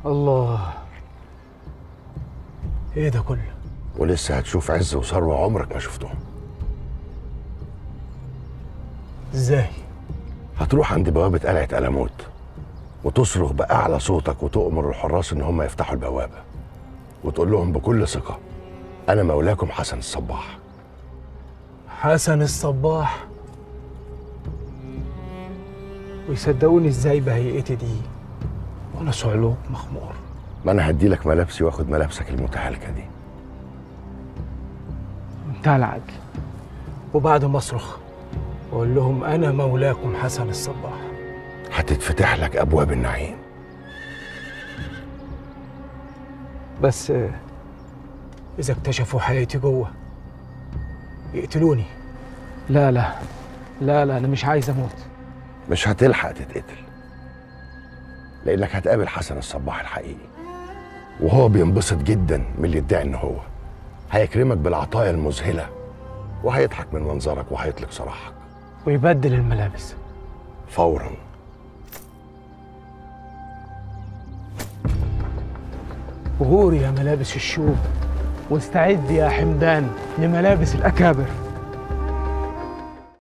الله ايه ده كله ولسه هتشوف عز وثروة عمرك ما شفتهم ازاي هتروح عند بوابة قلعة ألموت وتصرخ بأعلى صوتك وتؤمر الحراس إن هم يفتحوا البوابة وتقول لهم بكل ثقة أنا مولاكم حسن الصباح حسن الصباح ويصدقوني ازاي بهيئتي دي وانا صعلوك مخمور ما أنا هدي لك ملابسي وآخد ملابسك المتهالكة دي منتهى العدل وبعد ما اصرخ واقول لهم انا مولاكم حسن الصباح هتتفتح لك أبواب النعيم بس آه، اذا اكتشفوا حياتي جوه يقتلوني لا لا لا لا انا مش عايز اموت مش هتلحق تتقتل لأنك هتقابل حسن الصباح الحقيقي وهو بينبسط جدا من اللي يدعي إن هو هيكرمك بالعطايا المذهلة وهيضحك من منظرك وهيطلق سراحك ويبدل الملابس فورا غوري يا ملابس الشوب واستعد يا حمدان لملابس الأكابر